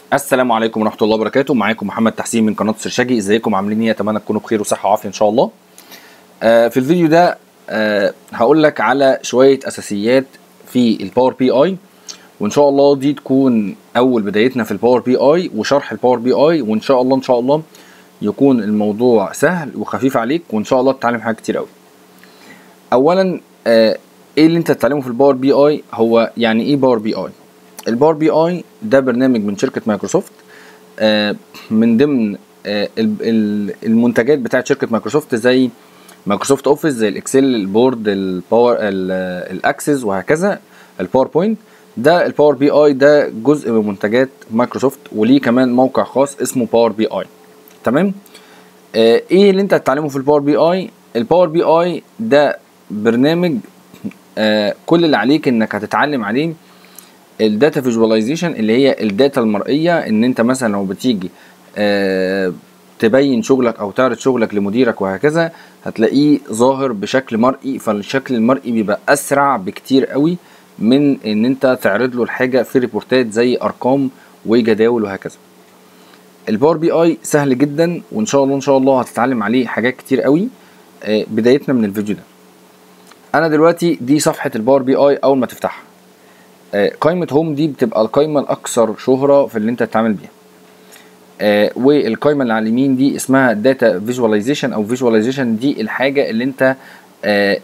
السلام عليكم ورحمه الله وبركاته معاكم محمد تحسين من قناه سرشاجي ازيكم عاملين ايه اتمنى تكونوا بخير وصحه وعافيه ان شاء الله آه في الفيديو ده آه هقول لك على شويه اساسيات في الباور بي اي وان شاء الله دي تكون اول بدايتنا في الباور بي اي وشرح الباور بي اي وان شاء الله ان شاء الله يكون الموضوع سهل وخفيف عليك وان شاء الله تتعلم حاجات كتير قوي اولا آه ايه اللي انت تتعلمه في الباور بي اي هو يعني ايه باور بي اي الباور بي اي ده برنامج من شركه مايكروسوفت آه من ضمن آه المنتجات بتاعت شركه مايكروسوفت زي مايكروسوفت اوفيس زي الاكسل البورد الباور الاكسس وهكذا الباوربوينت ده الباور بي اي ده جزء من منتجات مايكروسوفت وليه كمان موقع خاص اسمه باور بي اي تمام آه ايه اللي انت هتتعلمه في الباور بي اي الباور بي اي ده برنامج آه كل اللي عليك انك هتتعلم عليه الداتا فيجواليزيشن اللي هي الداتا المرئيه ان انت مثلا لو بتيجي آه تبين شغلك او تعرض شغلك لمديرك وهكذا هتلاقيه ظاهر بشكل مرئي فالشكل المرئي بيبقى اسرع بكتير قوي من ان انت تعرض له الحاجه في ريبورتات زي ارقام وجداول وهكذا الباور بي اي سهل جدا وان شاء الله ان شاء الله هتتعلم عليه حاجات كتير قوي آه بدايتنا من الفيديو ده انا دلوقتي دي صفحه الباور بي اي اول ما تفتحها آه قائمه هوم دي بتبقى القائمه الاكثر شهره في اللي انت تتعامل بيها آه والقائمه اللي على اليمين دي اسمها داتا فيجواليزيشن او فيجواليزيشن دي الحاجه اللي انت آه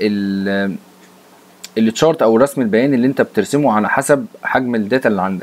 التشارت او الرسم البياني اللي انت بترسمه على حسب حجم الداتا اللي عندك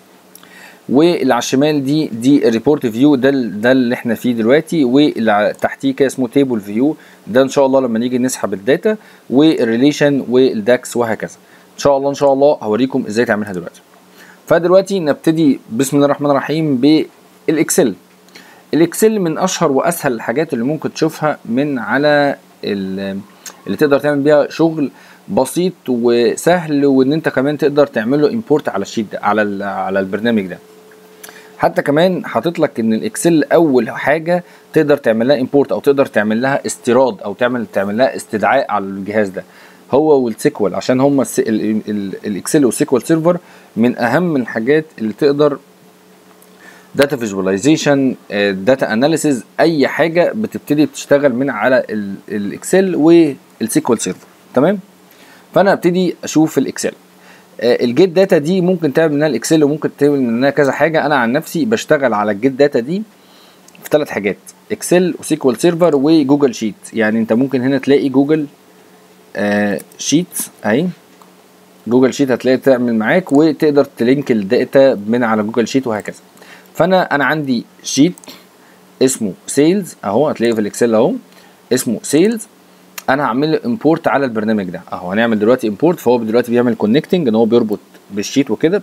واللي على الشمال دي دي ريبورت فيو ده ده اللي احنا فيه دلوقتي واللي تحتيه كده اسمه تيبل فيو ده ان شاء الله لما نيجي نسحب الداتا والريليشن والداكس وهكذا ان شاء الله ان شاء الله هوريكم ازاي تعملها دلوقتي فدلوقتي نبتدي بسم الله الرحمن الرحيم بالاكسل الاكسل من اشهر واسهل الحاجات اللي ممكن تشوفها من على اللي تقدر تعمل بيها شغل بسيط وسهل وان انت كمان تقدر تعمل له امبورت على الشيت ده على على البرنامج ده حتى كمان حاطط لك ان الاكسل اول حاجه تقدر تعمل لها امبورت او تقدر تعمل لها استيراد او تعمل تعمل لها استدعاء على الجهاز ده هو والسيكوال عشان هم الاكسل والسيكوال سيرفر من اهم الحاجات اللي تقدر داتا فيجواليزيشن داتا اناليسيز اي حاجه بتبتدي تشتغل من على الاكسل والسيكوال سيرفر تمام فانا ابتدي اشوف الاكسل الجيت داتا دي ممكن تعمل منها الاكسل وممكن تعمل منها كذا حاجه انا عن نفسي بشتغل على الجيت داتا دي في ثلاث حاجات اكسل وسيكوال سيرفر وجوجل شيت يعني انت ممكن هنا تلاقي جوجل آه شيت اهي جوجل شيت هتلاقي تعمل معاك وتقدر تلينك الداتا من على جوجل شيت وهكذا فانا انا عندي شيت اسمه سيلز اهو هتلاقيه في الاكسل اهو اسمه سيلز انا هعمل له امبورت على البرنامج ده اهو هنعمل دلوقتي امبورت فهو دلوقتي بيعمل كونكتنج ان هو بيربط بالشيت وكده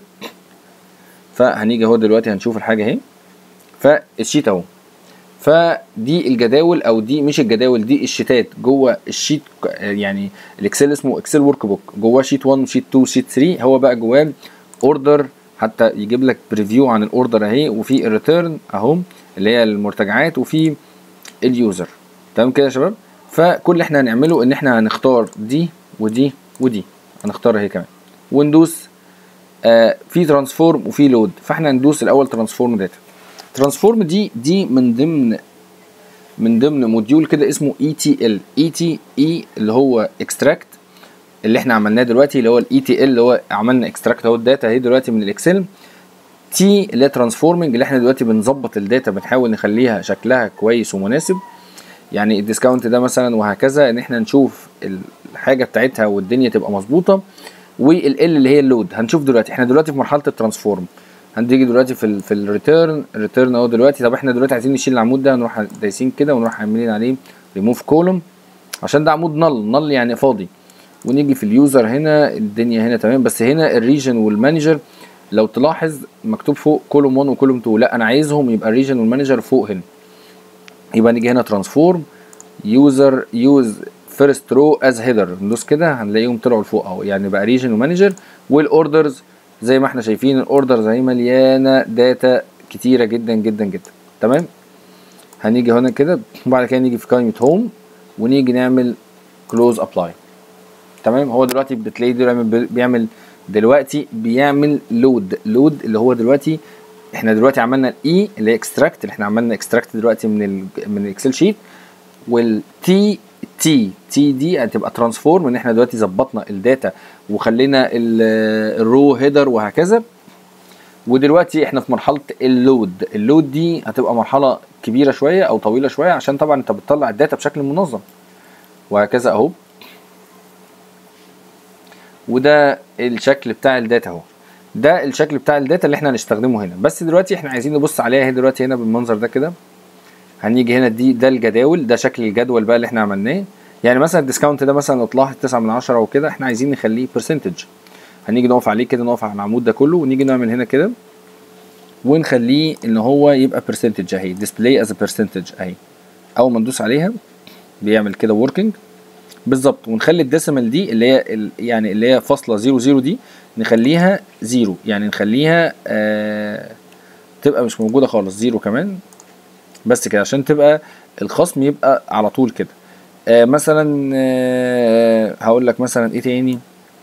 فهنيجي اهو دلوقتي هنشوف الحاجه اهي فالشيت اهو فدي الجداول او دي مش الجداول دي الشيتات جوه الشيت يعني الاكسل اسمه اكسل ورك بوك جواه شيت 1 شيت 2 شيت 3 هو بقى جواه اوردر حتى يجيب لك بريفيو عن الاوردر اهي وفي الريتيرن اهو اللي هي المرتجعات وفي اليوزر تمام كده يا شباب فكل اللي احنا هنعمله ان احنا هنختار دي ودي ودي هنختارها هي كمان وندوس آه في ترانسفورم وفي لود فاحنا هندوس الاول ترانسفورم داتا ترانسفورم دي دي من ضمن من ضمن موديول كده اسمه اي تي ال اي تي اي اللي هو اكستراكت اللي احنا عملناه دلوقتي اللي هو الاي تي ال اللي هو عملنا اكستراكت اهو الداتا اهي دلوقتي من الاكسل تي اللي هي ترانسفورمنج اللي احنا دلوقتي بنظبط الداتا بنحاول نخليها شكلها كويس ومناسب يعني الديسكاونت ده مثلا وهكذا ان احنا نشوف الحاجه بتاعتها والدنيا تبقى مظبوطه والال اللي هي اللود هنشوف دلوقتي احنا دلوقتي في مرحله الترانسفورم هنيجي دلوقتي في ال في الريتيرن الريتيرن اهو دلوقتي طب احنا دلوقتي عايزين نشيل العمود ده نروح دايسين كده ونروح عاملين عليه ريموف كولوم عشان ده عمود نل نل يعني فاضي ونيجي في اليوزر هنا الدنيا هنا تمام بس هنا الريجن والمانجر لو تلاحظ مكتوب فوق كولوم 1 وكولوم 2 لا انا عايزهم يبقى الريجن والمانجر فوق هنا يبقى نيجي هنا ترانسفورم يوزر يوز فيرست رو از هيدر ندوس كده هنلاقيهم طلعوا لفوق اهو يعني بقى ريجن ومانجر والاوردرز زي ما احنا شايفين الاوردرز اهي مليانه داتا كتيره جدا جدا جدا تمام هنيجي هنا كده وبعد كده نيجي في قائمه هوم ونيجي نعمل كلوز ابلاي تمام هو دلوقتي بتلاقيه بيعمل بيعمل دلوقتي بيعمل لود لود اللي هو دلوقتي احنا دلوقتي عملنا الاي اللي هي اكستراكت اللي احنا عملنا اكستراكت دلوقتي من ال من الاكسل شيت والتي تي تي دي هتبقى ترانسفورم ان احنا دلوقتي ظبطنا الداتا وخلينا الرو هيدر وهكذا ودلوقتي احنا في مرحله اللود اللود دي هتبقى مرحله كبيره شويه او طويله شويه عشان طبعا انت بتطلع الداتا بشكل منظم وهكذا اهو وده الشكل بتاع الداتا اهو ده الشكل بتاع الداتا اللي احنا هنستخدمه هنا بس دلوقتي احنا عايزين نبص عليها اهي دلوقتي هنا بالمنظر ده كده هنيجي هنا دي ده الجداول ده شكل الجدول بقى اللي احنا عملناه يعني مثلا الديسكاونت ده مثلا لو طلع 9 من 10 وكده احنا عايزين نخليه برسنتج هنيجي نقف عليه كده نقف على العمود ده كله ونيجي نعمل هنا كده ونخليه ان هو يبقى برسنتج اهي ديسبلاي از برسنتج اهي اول ما ندوس عليها بيعمل كده وركينج بالظبط ونخلي الديسيمال دي اللي هي ال- يعني اللي هي فاصله زيرو زيرو دي نخليها زيرو يعني نخليها آه تبقى مش موجوده خالص زيرو كمان بس كده عشان تبقى الخصم يبقى على طول كده آه مثلا آه هقول لك مثلا ايه تاني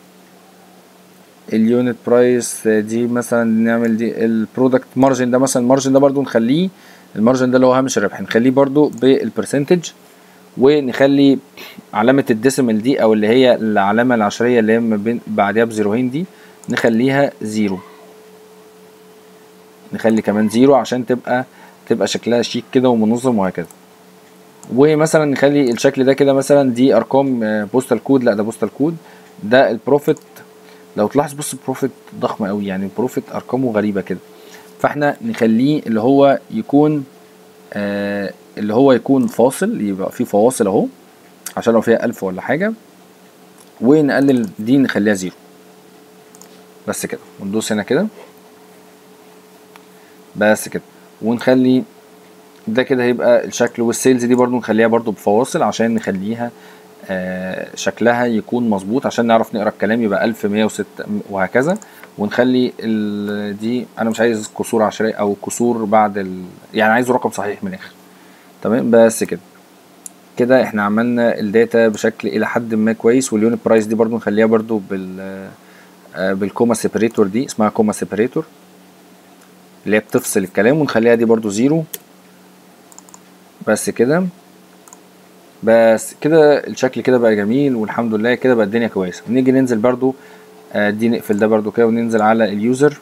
اليونت برايس دي مثلا نعمل دي البرودكت مارجن ده مثلا المارجن ده برضو نخليه المارجن ده اللي هو هامش الربح نخليه برضو بالبرسنتج ونخلي علامة الديسيمال دي او اللي هي العلامة العشرية اللي هي ما بين بعدها بزيروهين دي نخليها زيرو نخلي كمان زيرو عشان تبقى تبقى شكلها شيك كده ومنظم وهكذا ومثلا نخلي الشكل ده كده مثلا دي ارقام بوستال كود لا ده بوستال كود ده البروفيت لو تلاحظ بص البروفيت ضخم قوي يعني البروفيت ارقامه غريبه كده فاحنا نخليه اللي هو يكون آه اللي هو يكون فاصل يبقى فيه فواصل اهو عشان لو فيها ألف ولا حاجة ونقلل دي نخليها زيرو بس كده وندوس هنا كده بس كده ونخلي ده كده هيبقى الشكل والسيلز دي برضو نخليها برضو بفواصل عشان نخليها آه شكلها يكون مظبوط عشان نعرف نقرا الكلام يبقى 1106 وهكذا ونخلي ال- دي انا مش عايز كسور عشرية او كسور بعد ال... يعني عايزه رقم صحيح من الاخر تمام بس كده كده احنا عملنا الداتا بشكل الى حد ما كويس واليونت برايس دي برضو نخليها برضو بال آه، بالكوما سيبريتور دي اسمها كوما سيبريتور اللي هي بتفصل الكلام ونخليها دي برضو زيرو بس كده بس كده الشكل كده بقى جميل والحمد لله كده بقى الدنيا كويسه نيجي ننزل برضو آه، دي نقفل ده برضو كده وننزل على اليوزر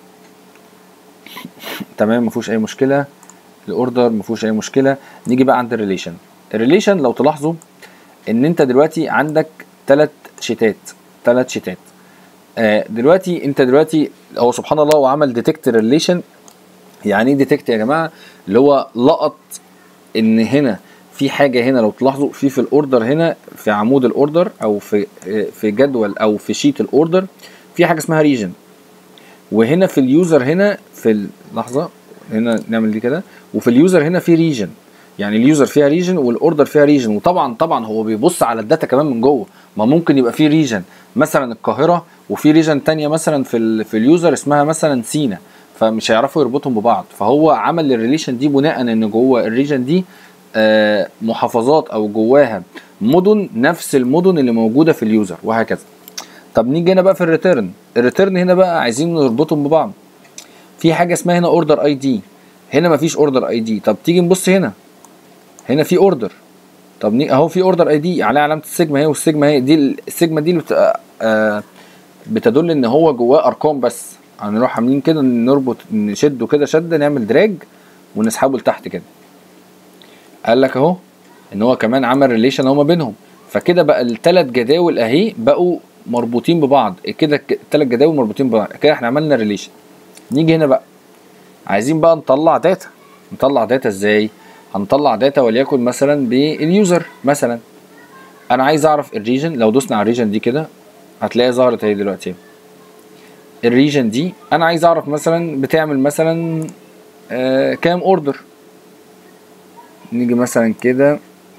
تمام مفيهوش اي مشكله الاوردر مفيهوش اي مشكله نيجي بقى عند الريليشن الريليشن لو تلاحظوا ان انت دلوقتي عندك ثلاث شيتات ثلاث شيتات آه دلوقتي انت دلوقتي هو سبحان الله هو عمل ديتكت ريليشن يعني ايه ديتكت يا جماعه اللي هو لقط ان هنا في حاجه هنا لو تلاحظوا في في الاوردر هنا في عمود الاوردر او في آه، في جدول او في شيت الاوردر في حاجه اسمها ريجن وهنا في اليوزر هنا في اللحظه هنا نعمل دي كده وفي اليوزر هنا في ريجن يعني اليوزر فيها ريجن والاوردر فيها ريجن وطبعا طبعا هو بيبص على الداتا كمان من جوه ما ممكن يبقى في ريجن مثلا القاهره وفي ريجن تانية مثلا في ال في اليوزر اسمها مثلا سينا فمش هيعرفوا يربطهم ببعض فهو عمل الريليشن دي بناء ان جوه الريجن دي آه، محافظات او جواها مدن نفس المدن اللي موجوده في اليوزر وهكذا طب نيجي هنا بقى في الريتيرن الريتيرن هنا بقى عايزين نربطهم ببعض في حاجه اسمها هنا اوردر اي دي هنا مفيش اوردر اي دي طب تيجي نبص هنا هنا في اوردر طب ني... اهو في اوردر اي دي عليها علامه السيجما اهي والسيجما اهي دي ال- السيجما دي اللي بتبقى آه بتدل ان هو جواه ارقام بس هنروح عاملين كده نربط نشده كده شده نعمل دراج ونسحبه لتحت كده قال لك اهو ان هو كمان عمل ريليشن اهو ما بينهم فكده بقى الثلاث جداول اهي بقوا مربوطين ببعض كده الثلاث جداول مربوطين ببعض كده احنا عملنا ريليشن نيجي هنا بقى عايزين بقى نطلع داتا نطلع داتا ازاي هنطلع داتا وليكن مثلا باليوزر مثلا انا عايز اعرف الريجن لو دوسنا على الريجن دي كده هتلاقيها ظهرت اهي دلوقتي الريجن دي انا عايز اعرف مثلا بتعمل مثلا آه كام اوردر نيجي مثلا كده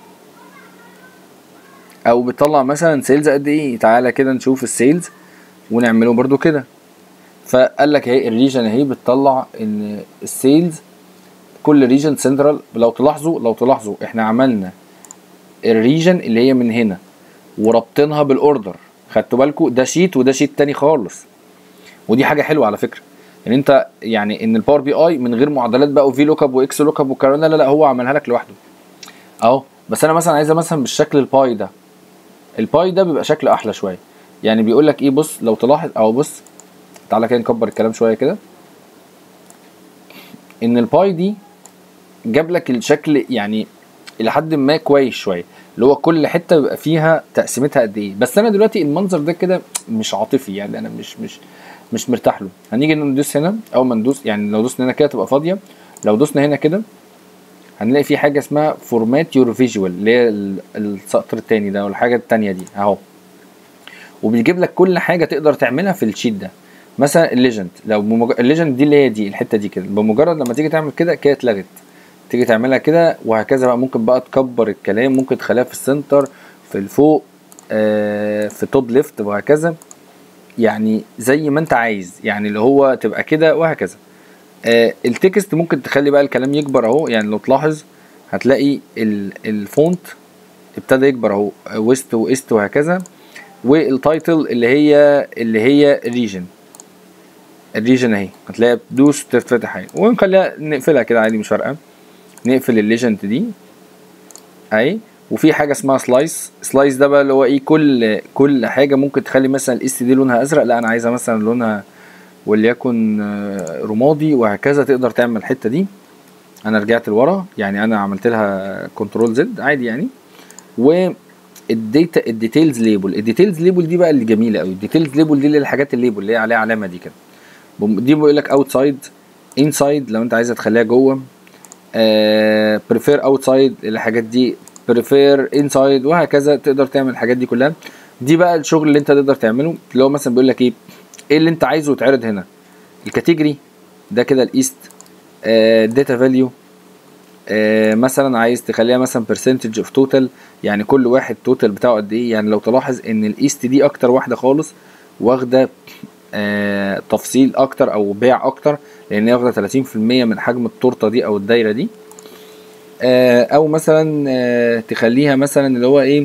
او بتطلع مثلا سيلز قد ايه تعالى كده نشوف السيلز ونعمله برضو كده فقال لك اهي الريجن اهي بتطلع ان السيلز كل ريجن سنترال لو تلاحظوا لو تلاحظوا احنا عملنا الريجن اللي هي من هنا وربطناها بالاوردر خدتوا بالكم ده شيت وده شيت تاني خالص ودي حاجه حلوه على فكره ان انت يعني ان الباور بي اي من غير معادلات بقى وفي لوك اب واكس لوك اب والكلام ده لا لا هو عملها لك لوحده اهو بس انا مثلا عايزها مثلا بالشكل الباي ده الباي ده بيبقى شكله احلى شويه يعني بيقول لك ايه بص لو تلاحظ اهو بص تعالى كده نكبر الكلام شويه كده ان الباي دي جاب لك الشكل يعني الى حد ما كويس شويه اللي هو كل حته بيبقى فيها تقسيمتها قد ايه بس انا دلوقتي المنظر ده كده مش عاطفي يعني انا مش مش مش مرتاح له هنيجي ندوس هنا اول ما ندوس يعني لو دوسنا هنا كده تبقى فاضيه لو دوسنا هنا كده هنلاقي في حاجه اسمها فورمات يور فيجوال اللي هي ال- السطر التاني ده والحاجه التانيه دي اهو وبيجيب لك كل حاجه تقدر تعملها في الشيت ده مثلا الليجند لو بمج... الليجند دي اللي هي دي الحته دي كده بمجرد لما تيجي تعمل كده كده اتلغت تيجي تعملها كده وهكذا بقى ممكن بقى تكبر الكلام ممكن تخليها في السنتر في الفوق آه في توب ليفت وهكذا يعني زي ما انت عايز يعني اللي هو تبقى كده وهكذا آه التكست ممكن تخلي بقى الكلام يكبر اهو يعني لو تلاحظ هتلاقي ال- الفونت ابتدى يكبر اهو ويست وايست وهكذا والتايتل اللي هي اللي هي ريجن الريجن اهي هتلاقيها تدوس تفتح اهي ونخليها نقفلها كده عادي مش فارقه نقفل الليجند دي اهي وفي حاجه اسمها سلايس سلايس ده بقى اللي هو ايه كل كل حاجه ممكن تخلي مثلا الاس دي لونها ازرق لا انا عايزها مثلا لونها وليكن آه، رمادي وهكذا تقدر تعمل الحته دي انا رجعت لورا يعني انا عملت لها كنترول زد عادي يعني والديتا الديتيلز ليبل الديتيلز ليبل دي بقى اللي جميله قوي الديتيلز ليبل دي اللي هي الحاجات الليبل اللي هي عليها علامه دي كده بم- دي بيقول لك اوتسايد انسايد لو انت عايزها تخليها جوه بريفير اوتسايد الحاجات دي بريفير انسايد وهكذا تقدر تعمل الحاجات دي كلها دي بقى الشغل اللي انت تقدر تعمله اللي هو مثلا بيقول لك ايه ايه اللي انت عايزه يتعرض هنا الكاتيجوري ده كده الايست داتا فاليو مثلا عايز تخليها مثلا برسنتج اوف توتال يعني كل واحد توتال بتاعه قد ايه يعني لو تلاحظ ان الايست دي اكتر واحده خالص واخده آه تفصيل اكتر او بيع اكتر لان هي واخده 30% من حجم التورته دي او الدايره دي آه او مثلا آه تخليها مثلا اللي هو ايه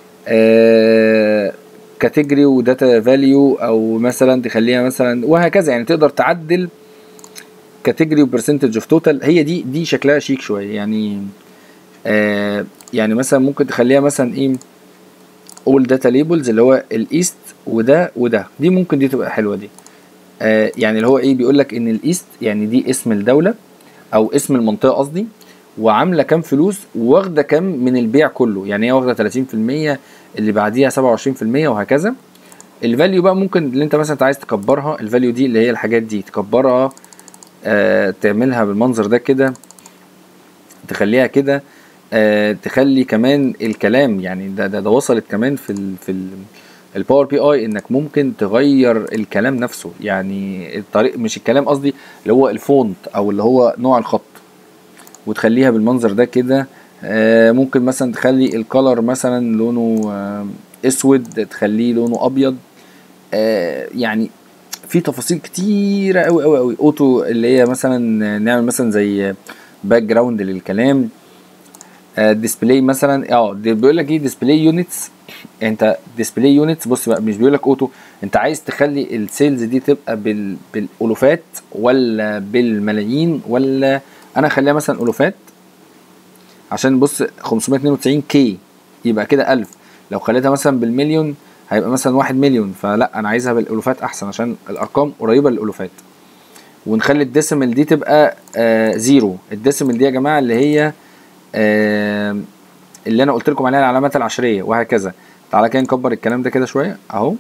كاتيجوري وداتا فاليو او مثلا تخليها مثلا وهكذا يعني تقدر تعدل كاتيجوري وبرسنتج اوف توتال هي دي دي شكلها شيك شويه يعني آه يعني مثلا ممكن تخليها مثلا ايه اول داتا ليبلز اللي هو الايست وده وده دي ممكن دي تبقى حلوه دي آه يعني اللي هو ايه بيقول لك ان الايست يعني دي اسم الدوله او اسم المنطقه قصدي وعامله كام فلوس واخده كام من البيع كله يعني هي واخده 30% اللي بعديها 27% وهكذا الفاليو بقى ممكن اللي انت مثلا عايز تكبرها الفاليو دي اللي هي الحاجات دي تكبرها آه تعملها بالمنظر ده كده تخليها كده آه تخلي كمان الكلام يعني ده ده, ده وصلت كمان في ال في ال الباور بي اي انك ممكن تغير الكلام نفسه يعني الطريق مش الكلام قصدي اللي هو الفونت او اللي هو نوع الخط وتخليها بالمنظر ده كده آه ممكن مثلا تخلي الكالر مثلا لونه آه اسود تخليه لونه ابيض آه يعني في تفاصيل كتيرة قوي قوي قوي اوتو اللي هي مثلا نعمل مثلا زي باك جراوند للكلام ديسبلاي مثلا اه دي بيقول لك ايه ديسبلاي يونتس انت ديسبلاي يونتس بص بقى مش بيقول لك اوتو انت عايز تخلي السيلز دي تبقى بال بالالوفات ولا بالملايين ولا انا اخليها مثلا الوفات عشان بص 592 كي يبقى كده 1000 لو خليتها مثلا بالمليون هيبقى مثلا واحد مليون فلا انا عايزها بالالوفات احسن عشان الارقام قريبه للالوفات ونخلي الديسيمال دي تبقى آه زيرو الديسيمال دي يا جماعه اللي هي آه اللي انا قلت لكم عليها العلامات العشريه وهكذا تعالى كده نكبر الكلام ده كده شويه اهو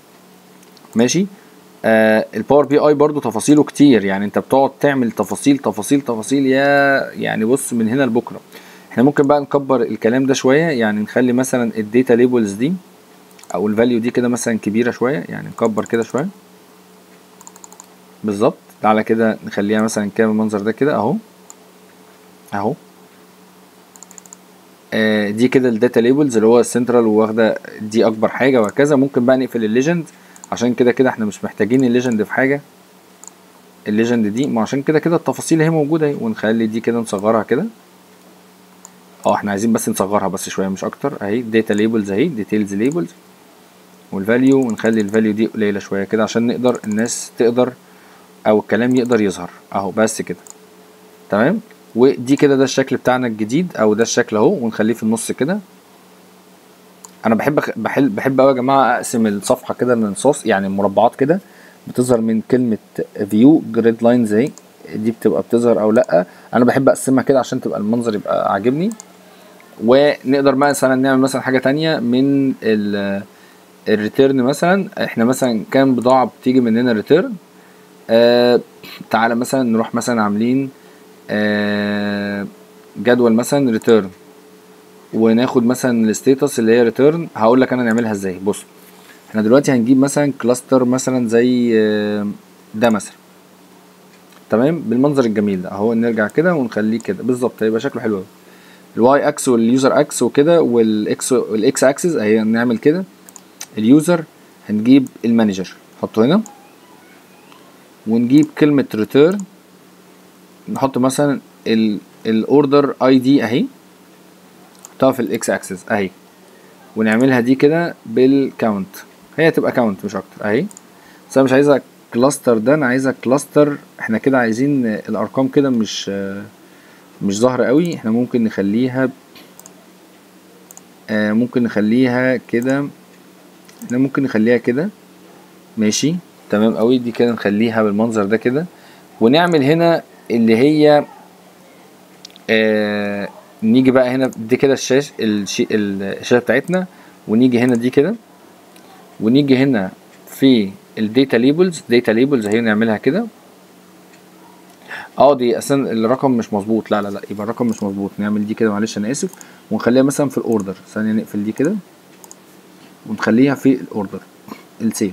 ماشي آه الباور بي اي برضو تفاصيله كتير يعني انت بتقعد تعمل تفاصيل تفاصيل تفاصيل يا يعني بص من هنا لبكره احنا ممكن بقى نكبر الكلام ده شويه يعني نخلي مثلا الداتا ليبلز دي او الفاليو دي كده مثلا كبيره شويه يعني نكبر كده شويه بالظبط تعالى كده نخليها مثلا كده بالمنظر ده كده اهو اهو آه دي كده الداتا ليبلز اللي هو السنترال واخده دي اكبر حاجه وهكذا ممكن بقى نقفل الليجند عشان كده كده احنا مش محتاجين الليجند في حاجه الليجند دي ما عشان كده كده التفاصيل اهي موجوده اهي ونخلي دي كده نصغرها كده اه احنا عايزين بس نصغرها بس شويه مش اكتر اهي داتا ليبلز اهي ديتيلز ليبلز والفاليو ونخلي الفاليو دي قليله شويه كده عشان نقدر الناس تقدر او الكلام يقدر يظهر اهو بس كده تمام ودي كده ده الشكل بتاعنا الجديد او ده الشكل اهو ونخليه في النص كده انا بحب أخ- بحب بحب قوي يا جماعه اقسم الصفحه كده لنصاص يعني مربعات كده بتظهر من كلمه فيو جريد لاين زي دي بتبقى بتظهر او لا انا بحب اقسمها كده عشان تبقى المنظر يبقى عاجبني ونقدر مثلا نعمل مثلا حاجه تانية من ال الريتيرن مثلا احنا مثلا كان بضاعه بتيجي مننا ريتيرن آه تعالى مثلا نروح مثلا عاملين آه جدول مثلا ريتيرن وناخد مثلا الستيتس اللي هي ريتيرن هقول لك انا نعملها ازاي بص احنا دلوقتي هنجيب مثلا كلاستر مثلا زي آه، ده مثلا تمام بالمنظر الجميل ده اهو نرجع كده ونخليه كده بالظبط هيبقى شكله حلو قوي الواي اكس واليوزر اكس وكده والاكس والاكس اكسس اهي نعمل كده اليوزر هنجيب المانجر نحطه هنا ونجيب كلمة ريتيرن نحط مثلا الاوردر اي دي اهي نحطها في الاكس اكسس اهي ونعملها دي كده بالكاونت هي تبقى كاونت مش اكتر اهي بس انا مش عايزها كلاستر ده انا عايزها كلاستر احنا كده عايزين الارقام كده مش مش ظاهرة قوي احنا ممكن نخليها آه ممكن نخليها كده احنا ممكن نخليها كده ماشي تمام قوي دي كده نخليها بالمنظر ده كده ونعمل هنا اللي هي آه نيجي بقى هنا دي كده الشاش الشي الشاشة بتاعتنا ونيجي هنا دي كده ونيجي هنا في الداتا ليبلز داتا ليبلز اهي نعملها كده اه دي اصلا الرقم مش مظبوط لا لا لا يبقى الرقم مش مظبوط نعمل دي كده معلش انا اسف ونخليها مثلا في الاوردر ثانيه نقفل دي كده ونخليها في الاوردر السيلز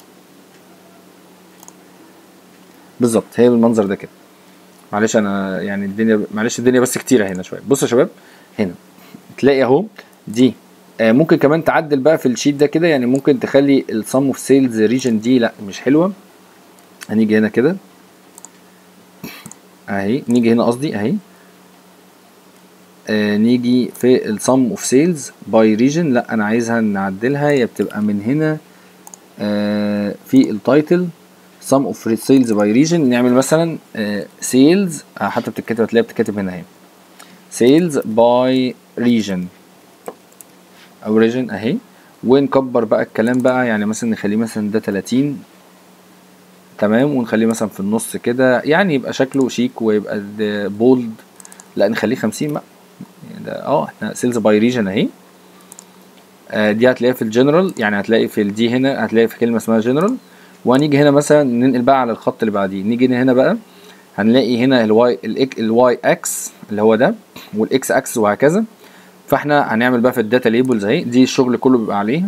بالظبط هي بالمنظر ده كده معلش انا يعني الدنيا معلش الدنيا بس كتيره هنا شويه بصوا يا شباب هنا تلاقي اهو دي آه ممكن كمان تعدل بقى في الشيت ده كده يعني ممكن تخلي السم اوف سيلز ريجن دي لا مش حلوه هنيجي هنا كده اهي نيجي هنا قصدي اهي آه نيجي في السم اوف سيلز باي ريجن لا انا عايزها نعدلها هي بتبقى من هنا آه في التايتل sum of sales by region نعمل مثلا آه sales آه حتى بتتكتب هتلاقيها بتتكتب هنا اهي sales by region او region اهي ونكبر بقى الكلام بقى يعني مثلا نخليه مثلا ده 30 تمام ونخليه مثلا في النص كده يعني يبقى شكله شيك ويبقى بولد لا نخليه 50 بقى يعني ده اه احنا سيلز باي ريجن اهي آه دي هتلاقيها في الجنرال يعني هتلاقي في الدي هنا هتلاقي في كلمه اسمها جنرال وهنيجي هنا مثلا ننقل بقى على الخط اللي بعديه نيجي هنا بقى هنلاقي هنا الواي الواي اكس اللي هو ده والاكس اكس وهكذا فاحنا هنعمل بقى في الداتا ليبلز اهي دي الشغل كله بيبقى عليها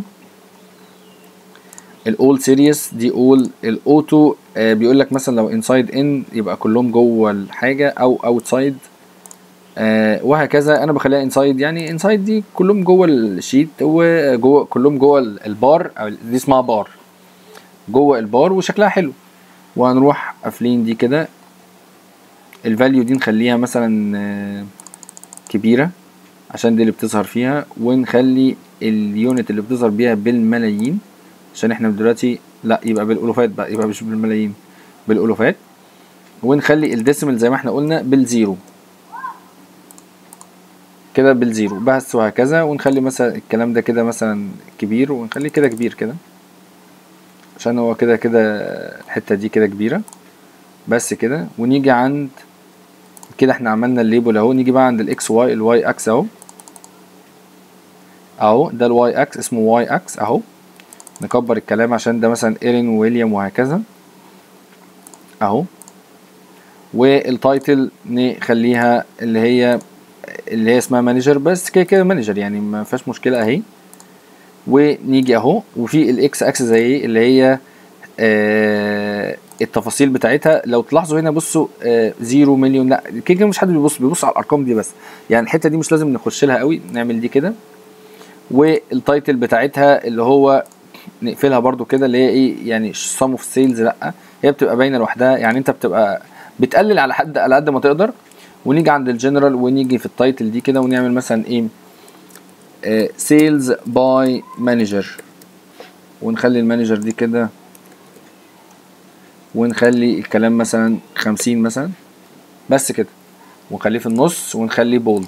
الاول سيريس دي اول الاوتو آه بيقول لك مثلا لو انسايد ان يبقى كلهم جوه الحاجه او اوتسايد آه وهكذا انا بخليها انسايد يعني انسايد دي كلهم جوه الشيت وجوه كلهم جوه البار او دي اسمها بار جوه البار وشكلها حلو وهنروح قافلين دي كده الفاليو دي نخليها مثلا آه كبيره عشان دي اللي بتظهر فيها ونخلي اليونت اللي بتظهر بيها بالملايين عشان احنا دلوقتي لا يبقى بالالوفات بقى يبقى مش بالملايين بالالوفات ونخلي الديسيمال زي ما احنا قلنا بالزيرو كده بالزيرو بس وهكذا ونخلي مثلا الكلام ده كده مثلا كبير ونخليه كده كبير كده عشان هو كده كده الحتة دي كده كبيرة بس كده ونيجي عند كده احنا عملنا الليبل اهو نيجي بقى عند الاكس واي الواي اكس اهو اهو ده الواي اكس اسمه واي اكس اهو نكبر الكلام عشان ده مثلا ايرين وويليام وهكذا اهو والتايتل نخليها اللي هي اللي هي اسمها مانجر بس كده كده مانجر يعني ما فيهاش مشكله اهي ونيجي اهو وفي الاكس اكس زي اللي هي آه التفاصيل بتاعتها لو تلاحظوا هنا بصوا آه زيرو مليون لا كده كده مش حد بيبص بيبص على الارقام دي بس يعني الحته دي مش لازم نخش لها قوي نعمل دي كده والتايتل بتاعتها اللي هو نقفلها برده كده اللي هي ايه يعني سم اوف سيلز لا هي بتبقى باينه لوحدها يعني انت بتبقى بتقلل على حد على قد ما تقدر ونيجي عند الجنرال ونيجي في التايتل دي كده ونعمل مثلا ايه سيلز باي مانجر ونخلي المانجر دي كده ونخلي الكلام مثلا خمسين مثلا بس كده ونخليه في النص ونخليه بولد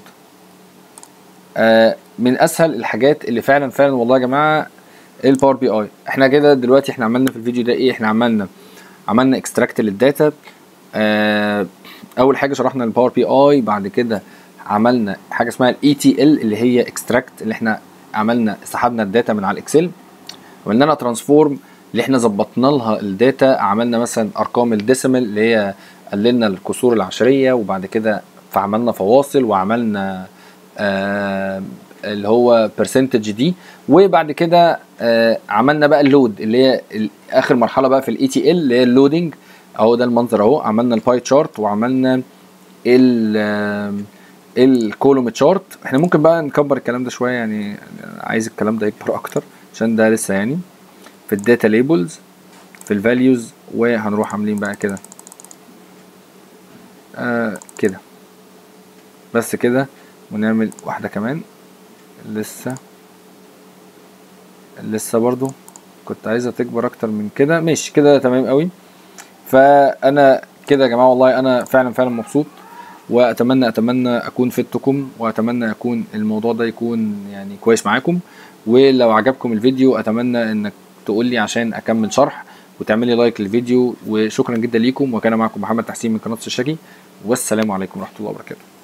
آه من اسهل الحاجات اللي فعلا فعلا والله يا جماعه الباور بي اي احنا كده دلوقتي احنا عملنا في الفيديو ده ايه احنا عملنا عملنا اكستراكت للداتا آه اول حاجه شرحنا الباور بي اي بعد كده عملنا حاجه اسمها الاي تي ال اللي هي اكستراكت اللي احنا عملنا سحبنا الداتا من على الاكسل عملنا لها ترانسفورم اللي احنا ظبطنا لها الداتا عملنا مثلا ارقام الديسيمال اللي هي قللنا الكسور العشريه وبعد كده فعملنا فواصل وعملنا آه اللي هو برسنتج دي وبعد كده آه عملنا بقى اللود اللي هي ال- اخر مرحله بقى في الاي تي ال اللي هي اللودنج اهو ده المنظر اهو عملنا الباي تشارت وعملنا ال الكولوم تشارت احنا ممكن بقى نكبر الكلام ده شويه يعني يعني عايز الكلام ده يكبر اكتر عشان ده لسه يعني في الداتا ليبلز في الفاليوز وهنروح عاملين بقى كده آه كده بس كده ونعمل واحده كمان لسه لسه برضو كنت عايزها تكبر اكتر من كده ماشي كده تمام قوي فانا كده يا جماعه والله انا فعلا فعلا مبسوط واتمنى اتمنى اكون فدتكم واتمنى يكون الموضوع ده يكون يعني كويس معاكم ولو عجبكم الفيديو اتمنى انك تقول لي عشان اكمل شرح وتعملي لايك للفيديو وشكرا جدا ليكم وكان معكم محمد تحسين من قناه الشاكي والسلام عليكم ورحمه الله وبركاته